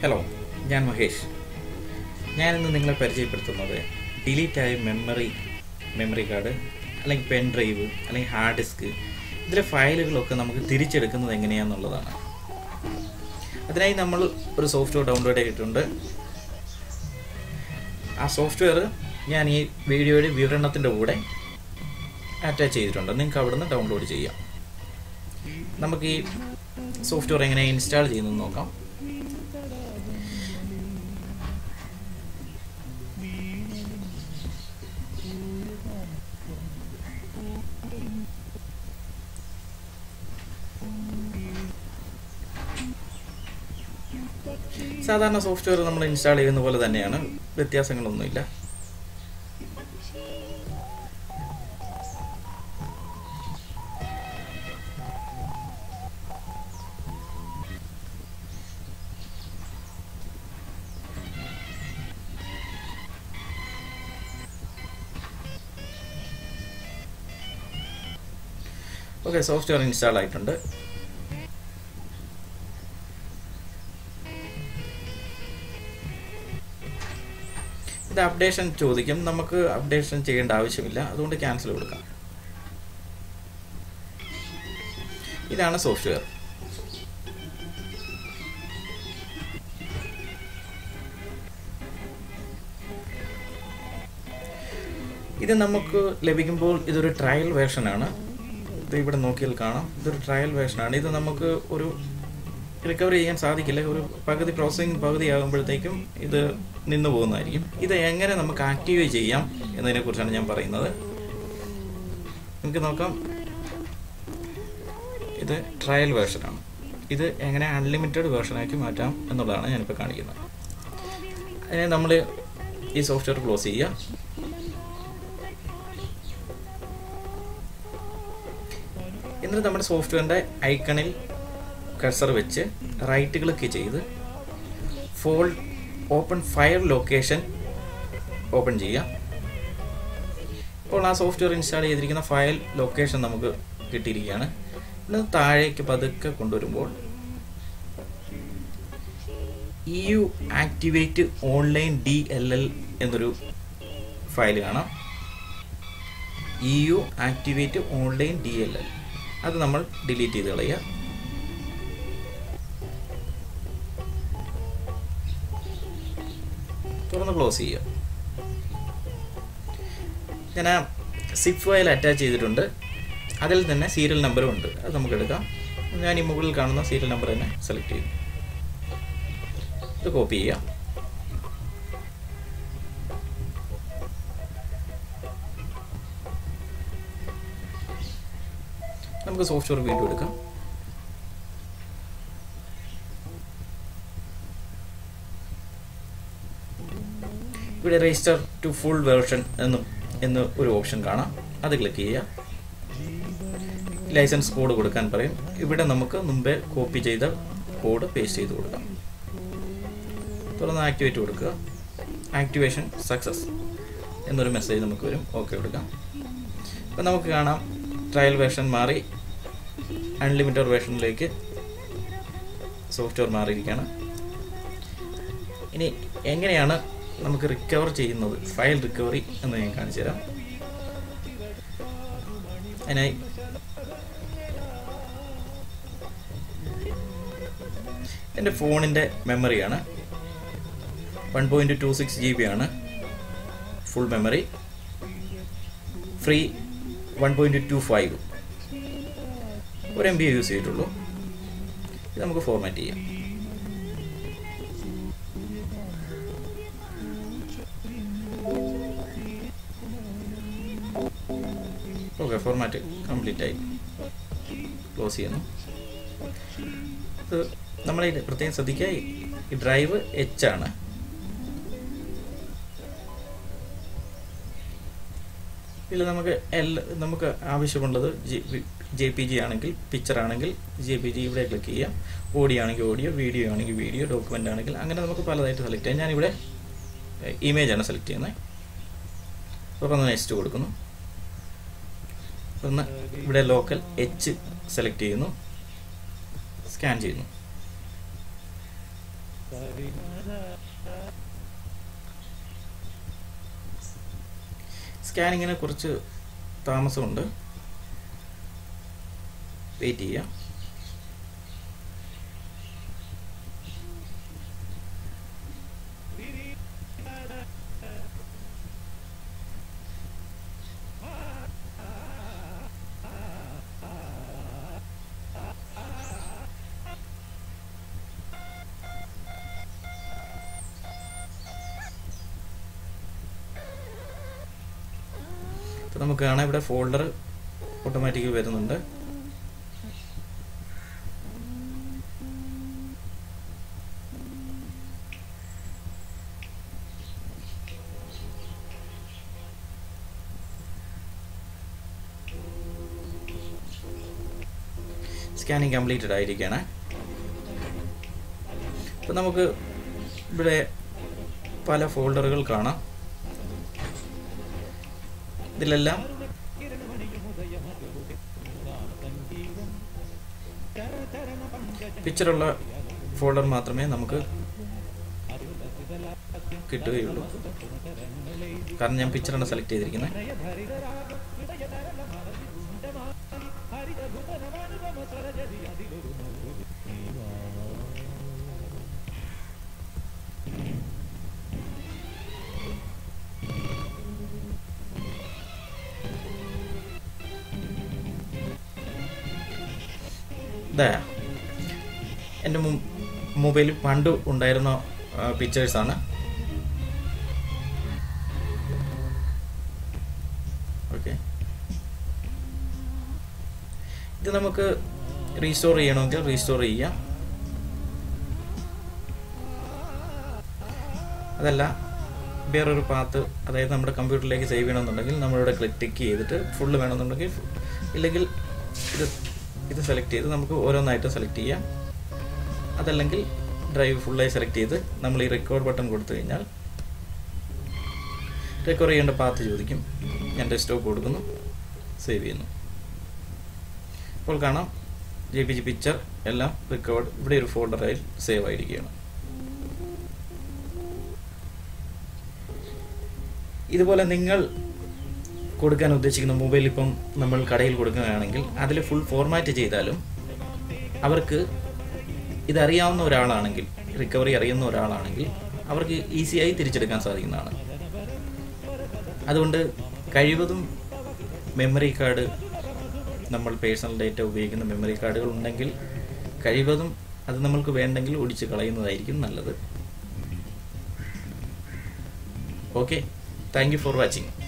hello ഞാൻ മഹേഷ് ഞാനിന്ന് നിങ്ങളെ പരിചയപ്പെടുത്തുന്നത് ഡിലീറ്റ് ആയ മെമ്മറി മെമ്മറി കാർഡ് അല്ലെങ്കിൽ പെൻ ഡ്രൈവ് അല്ലെങ്കിൽ ഹാർഡ് ഡിസ്ക് ഇതിലെ ഫയലുകളൊക്കെ നമുക്ക് തിരിച്ചെടുക്കുന്നത് എങ്ങനെയാണെന്നുള്ളതാണ് അതിനായി നമ്മൾ ഒരു സോഫ്റ്റ്വെയർ ഡൗൺലോഡ് ചെയ്തിട്ടുണ്ട് ആ സോഫ്റ്റ്വെയർ ഞാൻ ഈ വീഡിയോയുടെ വിവരണത്തിൻ്റെ കൂടെ അറ്റാച്ച് ചെയ്തിട്ടുണ്ട് നിങ്ങൾക്ക് അവിടുന്ന് ഡൗൺലോഡ് ചെയ്യാം നമുക്ക് ഈ സോഫ്റ്റ്വെയർ എങ്ങനെ ഇൻസ്റ്റാൾ ചെയ്യുന്നത് നോക്കാം സാധാരണ സോഫ്റ്റ്വെയർ നമ്മൾ ഇൻസ്റ്റാൾ ചെയ്യുന്ന പോലെ തന്നെയാണ് വ്യത്യാസങ്ങളൊന്നുമില്ല ഓക്കെ സോഫ്റ്റ്വെയർ ഇൻസ്റ്റാൾ ആയിട്ടുണ്ട് ഇത് അപ്ഡേഷൻ ചോദിക്കും നമുക്ക് അപ്ഡേഷൻ ചെയ്യേണ്ട ആവശ്യമില്ല അതുകൊണ്ട് ക്യാൻസൽ കൊടുക്കാം ഇതാണ് സോഫ്റ്റ്വെയർ ഇത് നമുക്ക് ലഭിക്കുമ്പോൾ ഇതൊരു ട്രയൽ വേർഷനാണ് ഇത് ഇവിടെ നോക്കിയാൽ കാണാം ഇതൊരു ട്രയൽ വേർഷനാണ് ഇത് നമുക്ക് ഒരു റിക്കവർ ചെയ്യാൻ സാധിക്കില്ല ഒരു പകുതി പ്രോസസ്സിംഗ് പകുതി ആകുമ്പോഴത്തേക്കും ഇത് നിന്നു പോകുന്നതായിരിക്കും ഇത് എങ്ങനെ നമുക്ക് ആക്റ്റീവ് ചെയ്യാം എന്നതിനെ കുറിച്ചാണ് ഞാൻ പറയുന്നത് നമുക്ക് നോക്കാം ഇത് ട്രയൽ വേർഷനാണ് ഇത് എങ്ങനെ അൺലിമിറ്റഡ് വേർഷനാക്കി മാറ്റാം എന്നുള്ളതാണ് ഞാനിപ്പോൾ കാണിക്കുന്നത് അതിനെ നമ്മൾ ഈ സോഫ്റ്റ്വെയർ ക്ലോസ് ചെയ്യുക എന്നിട്ട് നമ്മുടെ സോഫ്റ്റ്വെയറിൻ്റെ ഐക്കണിൽ കഴ്സർ വെച്ച് റൈറ്റ് ക്ലിക്ക് ചെയ്ത് ഫോൾ ഓപ്പൺ ഫയൽ ലൊക്കേഷൻ ഓപ്പൺ ചെയ്യാം ഇപ്പോൾ ആ സോഫ്റ്റ്വെയർ ഇൻസ്റ്റാൾ ചെയ്തിരിക്കുന്ന ഫയൽ ലൊക്കേഷൻ നമുക്ക് കിട്ടിയിരിക്കുകയാണ് ഇന്ന് താഴേക്ക് പതുക്കെ കൊണ്ടുവരുമ്പോൾ E U activate online D L L എന്നൊരു ഫയൽ കാണാം E U activate online D L L അത് നമ്മൾ ഡിലീറ്റ് ചെയ്ത് കളയുക തുറന്ന് ക്ലോസ് ചെയ്യുക ഞാൻ ആ സിപ്പ് ഫയൽ അറ്റാച്ച് ചെയ്തിട്ടുണ്ട് അതിൽ തന്നെ സീരിയൽ നമ്പറും ഉണ്ട് അത് നമുക്ക് എടുക്കാം ഞാൻ ഈ മുകളിൽ കാണുന്ന സീരിയൽ നമ്പർ തന്നെ സെലക്ട് ചെയ്തു ഇത് കോപ്പി ചെയ്യാം നമുക്ക് സോഫ്റ്റ്വെയർ വീണ്ടും എടുക്കാം ഇവിടെ രജിസ്റ്റർ ടു ഫുൾ വേർഷൻ എന്നും എന്ന് ഒരു ഓപ്ഷൻ കാണാം അത് ക്ലിക്ക് ചെയ്യുക ലൈസൻസ് കോഡ് കൊടുക്കാൻ പറയും ഇവിടെ നമുക്ക് മുമ്പേ കോപ്പി ചെയ്ത കോഡ് പേസ്റ്റ് ചെയ്ത് കൊടുക്കാം തുറന്ന് ആക്ടിവേറ്റ് കൊടുക്കുക ആക്ടിവേഷൻ സക്സസ് എന്നൊരു മെസ്സേജ് നമുക്ക് വരും ഓക്കെ കൊടുക്കാം അപ്പം നമുക്ക് കാണാം ട്രയൽ വേർഷൻ മാറി അൺലിമിറ്റഡ് വേർഷനിലേക്ക് സോഫ്റ്റ്വെയർ മാറിയിരിക്കുകയാണ് ഇനി എങ്ങനെയാണ് നമുക്ക് റിക്കവർ ചെയ്യുന്നത് ഫയൽ റിക്കവറി എന്ന് ഞാൻ കാണിച്ചു തരാം അതിനായി എൻ്റെ ഫോണിൻ്റെ മെമ്മറിയാണ് one point two six G B ആണ് full memory free one point two five ഒരു എം ബി യൂസ് ചെയ്തിട്ടുള്ളൂ ഇത് നമുക്ക് ഫോർമാറ്റ് ചെയ്യാം ഓക്കെ ഫോർമാറ്റ് കംപ്ലീറ്റ് ആയി ക്ലോസ് ചെയ്യുന്നു ഇത് നമ്മൾ പ്രത്യേകം ശ്രദ്ധിക്കുക ഈ ഡ്രൈവ് എച്ച് ആണ് ഇതിൽ നമുക്ക് എൽ നമുക്ക് ആവശ്യമുള്ളത് ജെ പി ജി ആണെങ്കിൽ പിക്ചർ ആണെങ്കിൽ ജെ പി ജി ഇവിടെ ക്ലിക്ക് ചെയ്യാം ഓഡിയോ ആണെങ്കിൽ ഓഡിയോ വീഡിയോ ആണെങ്കിൽ വീഡിയോ ഡോക്യുമെൻ്റ് ആണെങ്കിൽ അങ്ങനെ നമുക്ക് പലതായിട്ട് സെലക്ട് ചെയ്യാം ഞാനിവിടെ ഇമേജ് ആണ് സെലക്ട് ചെയ്യുന്നത് തുറന്ന് നെക്സ്റ്റ് കൊടുക്കുന്നു ഒന്ന് ഇവിടെ ലോക്കൽ എച്ച് സെലക്ട് ചെയ്യുന്നു സ്കാൻ ചെയ്യുന്നു സ്കാനിങ്ങിന് കുറച്ച് താമസമുണ്ട് വെയിറ്റ് ചെയ്യാം ഇപ്പം നമുക്ക് കാണാം ഇവിടെ ഫോൾഡർ ഓട്ടോമാറ്റിക്കലി വരുന്നുണ്ട് സ്കാനിങ് കംപ്ലീറ്റഡ് ആയിരിക്കുകയാണ് ഇപ്പം നമുക്ക് ഇവിടെ പല ഫോൾഡറുകൾ കാണാം ഇതിലെല്ലാം പിക്ചറുള്ള ഫോൾഡർ മാത്രമേ നമുക്ക് കിട്ടുകയുള്ളൂ കാരണം ഞാൻ പിക്ചറാണ് സെലക്ട് ചെയ്തിരിക്കുന്നത് ഇതാ എൻ്റെ മൊബൈലിൽ പണ്ട് ഉണ്ടായിരുന്ന പിക്ചേഴ്സാണ് ഓക്കെ ഇത് നമുക്ക് റീസ്റ്റോർ ചെയ്യണമെങ്കിൽ റീസ്റ്റോർ ചെയ്യാം അതല്ല വേറൊരു പാത്ത് അതായത് നമ്മുടെ കമ്പ്യൂട്ടറിലേക്ക് സേവ് ചെയ്യണമെന്നുണ്ടെങ്കിൽ നമ്മളിവിടെ ക്ലിക്ക് ചെയ്തിട്ട് ഫുള്ള് വേണമെന്നുണ്ടെങ്കിൽ ഇല്ലെങ്കിൽ ഇത് ഇത് സെലക്ട് ചെയ്ത് നമുക്ക് ഓരോന്നായിട്ട് സെലക്ട് ചെയ്യാം അതല്ലെങ്കിൽ ഡ്രൈവ് ഫുള്ളായി സെലക്ട് ചെയ്ത് നമ്മൾ ഈ റെക്കോർഡ് ബട്ടൺ കൊടുത്തു കഴിഞ്ഞാൽ റെക്കോർഡ് ചെയ്യേണ്ട പാത്ത് ചോദിക്കും ഞാൻ ഡെസ്ക്ടോപ്പ് കൊടുക്കുന്നു സേവ് ചെയ്യുന്നു ഇപ്പോൾ കാണാം ജെ പി ജി പിക്ചർ എല്ലാം റെക്കോർഡ് ഇവിടെ ഒരു ഫോൾഡറായി സേവ് ആയിരിക്കുകയാണ് ഇതുപോലെ നിങ്ങൾ കൊടുക്കാൻ ഉദ്ദേശിക്കുന്ന മൊബൈൽ ഇപ്പം നമ്മൾ കടയിൽ കൊടുക്കുകയാണെങ്കിൽ അതിൽ ഫുൾ ഫോർമാറ്റ് ചെയ്താലും അവർക്ക് ഇതറിയാവുന്ന ഒരാളാണെങ്കിൽ റിക്കവറി അറിയുന്ന ഒരാളാണെങ്കിൽ അവർക്ക് ഈസിയായി തിരിച്ചെടുക്കാൻ സാധിക്കുന്നതാണ് അതുകൊണ്ട് കഴിവതും മെമ്മറി കാർഡ് നമ്മൾ പേഴ്സണൽ ഡേറ്റ ഉപയോഗിക്കുന്ന മെമ്മറി കാർഡുകൾ ഉണ്ടെങ്കിൽ കഴിവതും അത് നമ്മൾക്ക് വേണ്ടെങ്കിൽ ഒടിച്ച് കളയുന്നതായിരിക്കും നല്ലത് okay thank you for watching